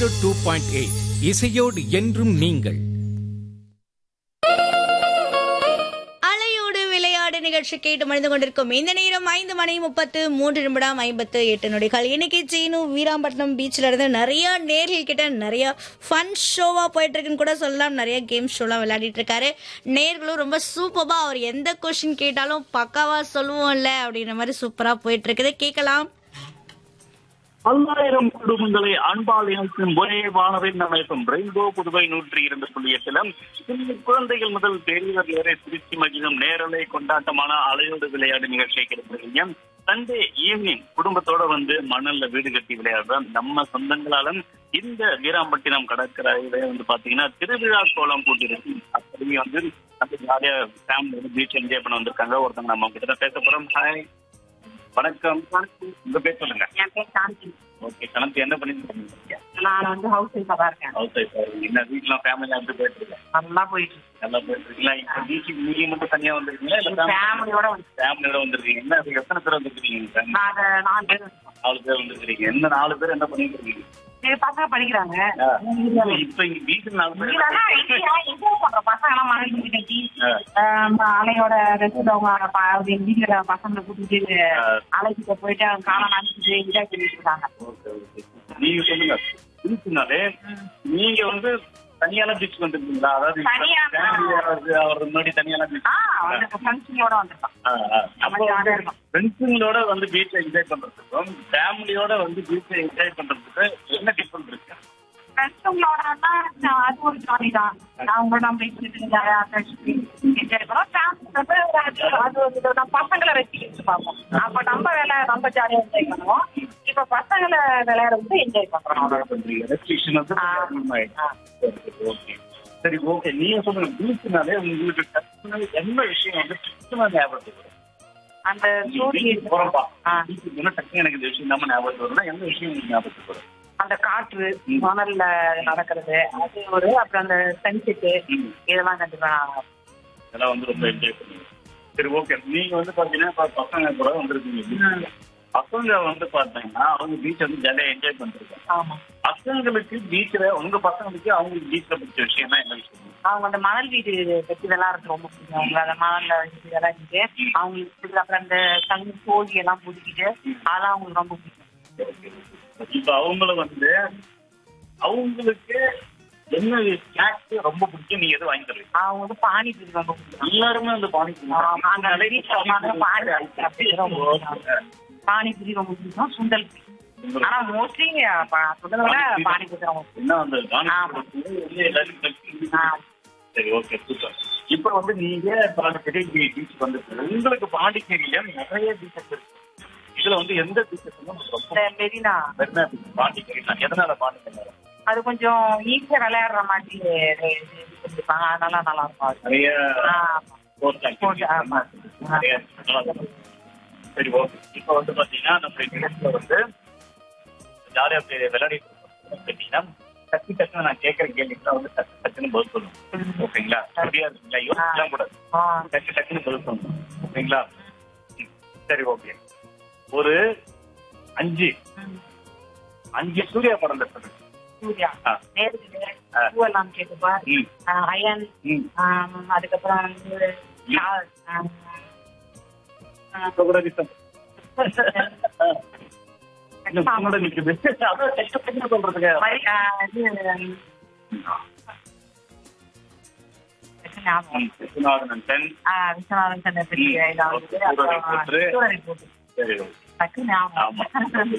Zero two point eight இசையோடு என்றும் நீங்கள் அலையோடு விளையாடு நிகழ்ச்சி கேட்டு மணிந்து கொண்டிருக்கும் இந்த நேரம் ஐந்து மணி முப்பத்து மூன்று நிமிடம் ஐம்பத்து எட்டு நொடிகள் இன்னைக்கு சீனு வீராம்பட்டினம் பீச்ல இருந்து நிறைய நேர்கள் கிட்ட நிறைய ஃபன் ஷோவா போயிட்டு இருக்குன்னு கூட சொல்லலாம் நிறைய கேம் ஷோலாம் விளையாடிட்டு இருக்காரு நேர்களும் ரொம்ப சூப்பரா அவர் எந்த கொஸ்டின் கேட்டாலும் பக்காவா சொல்லுவோம்ல அப்படின்ற மாதிரி சூப்பரா போயிட்டு இருக்குது கேட்கலாம் பல்லாயிரம் குடும்பங்களை அன்பால் இணைக்கும் ஒரே வானவின் அமைப்பும் ரெயின்போ புதுவை நூற்றி இரண்டு புள்ளி எட்டுல சின்ன குழந்தைகள் முதல் பெரியவர் வரை திருச்சி மகிழும் நேரலை கொண்டாட்டமான அலையோடு விளையாடு நிகழ்ச்சியை கிடைக்கிறீங்க சண்டே ஈவினிங் குடும்பத்தோட வந்து மணல்ல வீடு கட்டி விளையாடுற நம்ம சொந்தங்களாலும் இந்த வீராம்பட்டினம் கடற்கரையில வந்து பாத்தீங்கன்னா திருவிழா கோலம் போட்டிருக்கு அப்படியே வந்து அந்த ஜாலியா ஃபேமிலி பீச் என்ஜாய் பண்ண வந்திருக்காங்க ஒருத்தவங்க நம்ம கிட்ட தான் பேச போறோம் ஹாய் வணக்கம் உங்க பேர் சொல்லுங்க என் பேர் சாந்தி ஓகே கணக்கு என்ன பண்ணிட்டு இருக்கீங்க நான் வந்து ஹவுஸ் ஒய்ஃபா தான் இருக்கேன் ஹவுஸ் ஒய்ஃப் என்ன வீட்டுல ஃபேமிலி அப்படி போயிட்டு இருக்கேன் நல்லா போயிட்டு இருக்கு. நல்லா போயிட்டு இருக்கீங்களா இப்போ பீச்சுக்கு நீங்க மட்டும் தனியா வந்திருக்கீங்களா இல்ல ஃபேமிலியோட வந்து ஃபேமிலியோட வந்திருக்கீங்க என்ன அது எத்தனை பேர் வந்திருக்கீங்க family? நாங்க நாலு பேர் இருக்கோம். நாலு பேர் வந்திருக்கீங்க என்ன நாலு பேர் என்ன பண்ணிட்டு இருக்கீங்க சரி பசங்க படிக்கிறாங்க ஆ. இப்ப இங்க வீட்டுல நாலு பேர் இல்லைன்னா இங்கேயா என்ஜாய் பண்ற பசங்க எல்லாம் மழை இன்னைக்கு ஆ. அலையோட ரெஸ்ட் அவங்க ப- அவங்க வீட்டுல பசங்களை கூட்டிட்டு ஆ. அலைக்கிட்ட போயிட்டு அவங்க காலம் நினைச்சிட்டு என்ஜாய் பண்ணிட்டு இருக்காங்க ஓகே ஓகே நீங்க சொல்லுங்க பீச்சுனாலே நீங்க வந்து தனியான பீச் வந்திருக்கீங்களா அதாவது தனியா? family அவருக்கு அவர் முன்னாடி தனியான பீச் ஆ வந்து ஃப்ரெண்ட்ஸுங்களோட வந்திருக்கோம் அப்போ ஜாலியா இருக்கும். ஃப்ரெண்ட்ஸுங்களோட வந்து பீச்சை என்ஜாய் பண்றதுக்கும் ஃபேமிலியோட வந்து பீச்சை என்ஜாய் பண்றதுக்கு என்ன டிஃபரன்ஸ் இருக்கு ஃப்ரெண்ட்ஸுங்களோட அது ஒரு ஜாலி தான் அவங்களோட நம்ம பேசிட்டு ஜாலியா பேசிட்டு என்ஜாய் பண்ணோம் ஃபேமிலி அது அது ஒரு இது நம்ம பசங்களை வச்சு பார்ப்போம் அப்ப நம்ம வேலை நம்ம ஜாலியா என்ஜாய் பண்ணுவோம் இப்ப பசங்களை விளையாடுறது என்ஜாய் பண்றோம் அவ்வளவுதான். பண்றீங்க ரெஸ்ட்ரிக்ஷன் வந்து ஆ. அதிகமாயிடுச்சு. சரி, ஓகே சரி ஓகே நீங்க சொல்லுங்க பீச்னாலே உங்களுக்கு டக்குனு என்ன விஷயம் வந்து டக்குனு ஞாபகத்துக்கு வரும் அந்த ஸ்டோரி பீச்சுக்கு போறோம்ப்பா ஆ. பீச்சுக்கு போனா டக்குனு எனக்கு இந்த விஷயம் நம்ம ஞாபகத்துக்கு வரும்னா எந்த விஷயம் உங்களுக்கு ஞாபகத்துக்கு வரும் அந்த காற்று மணல்ல நடக்கிறது அது ஒரு அப்புறம் அந்த சன்செட்டு ம். இதெல்லாம் கண்டிப்பா இதெல்லாம் வந்து ரொம்ப என்ஜாய் பண்ணுவீங்க சரி ஓகே நீங்க வந்து பாத்தீங்கன்னா இப்ப பசங்க கூட வந்திருக்கீங்க beach. பசங்க வந்து பாத்தீங்கன்னா அவங்க பீச் வந்து ஜாலியா என்ஜாய் பண்ணிருக்காங்க ஆமா பசங்களுக்கு பீச்ல உங்க பசங்களுக்கு அவங்களுக்கு பீச்ல பிடிச்ச விஷயம் என்ன விஷயம் அவங்க அந்த மணல் வீடு கட்டி விளையாடுறது ரொம்ப பிடிக்கும் அவங்க அந்த மணல்ல வச்சு விளையாடிட்டு அவங்களுக்கு பிடிச்ச அப்புறம் அந்த தண்ணி கோழி எல்லாம் பிடிக்கிட்டு அதெல்லாம் அவங்களுக்கு ரொம்ப பிடிக்கும் இப்ப அவங்கள வந்து அவங்களுக்கு என்ன ஸ்நாக்ஸ் ரொம்ப பிடிக்கும் நீங்க எது வாங்கி தருவீங்க அவங்க வந்து பானிபூரி ரொம்ப பிடிக்கும் எல்லாருமே அந்த பானிபூரி ஆமா, அந்த beach உட்கார்ந்து பானி சாப்பிட்டு ரொம்ப பிடிக்கும். பானிபூரி ரொம்ப பிடிக்கும் சுண்டல் பிடிக்கும். ஆனா மோஸ்ட்லி சுண்டலை விட பானிபூரி ரொம்ப பிடிக்கும். என்ன அந்த ஆமா. பானிபூரி வந்து எல்லாரும் கட்டி- ஆ. சரி ஓகே சூப்பர் இப்ப வந்து நீங்க பாண்டிச்சேரி பீச் வந்து உங்களுக்கு பாண்டிச்சேரியில நிறைய பீச்சஸ் இருக்கு இதுல வந்து எந்த பீச்சஸ் ரொம்ப இந்த மெரினா மெரினா beach, பாண்டிச்சேரி எதனால பாண்டிச்சேரி அது கொஞ்சம் ஈஸியா விளையாடுற மாதிரி இது கொடுப்பாங்க அதனால நல்லா இருக்கும் அது. நிறைய ஆ, sports Sports, activities ஆமா. நிறைய நல்லா இருக்கும். சரி ஓகே இப்ப வந்து பாத்தீங்கன்னா நம்ம நிகழ்ச்சியில வந்து ஜாலியா விளையாடிட்டு இருக்கோம் கேட்டீங்கன்னா டக்கு டக்குன்னு நான் கேட்கற கேள்விக்கு வந்து டக்கு டக்குன்னு பதில் சொல்லணும் ஓகேங்களா சரியா இருக்குங்களா யோசிக்கலாம் கூடாது ஆ. டக்கு டக்குன்னு பதில் சொல்லணும் ஓகேங்களா ம். சரி ஓகே ஒரு அஞ்சு ம். அஞ்சு சூர்யா படம் சொல்லுங்க சூர்யா ஆ. நேருக்கு ஆ. பூவெல்லாம் கேட்டுப்பா ம் அயன் ம் ஆம், அதுக்கப்புறம் வந்து ஆ, ஆ, ஆ, இப்ப கூட விசம். இன்னும் உங்களோட நிக்குது. அதான் டக்கு டக்குன்னு சொல்றதுக்கு. மரி- ஆ, இது ஞாபகம். ம், விஸ்வநாதன் தென். ஆ, விஸ்வநாதன் சந்திரசேகர் ம். இதான் வந்து சூரரை அப்புறம் போற்று. சூரரை போற்று. சரி டக்கு ஞாபகம் ஆமா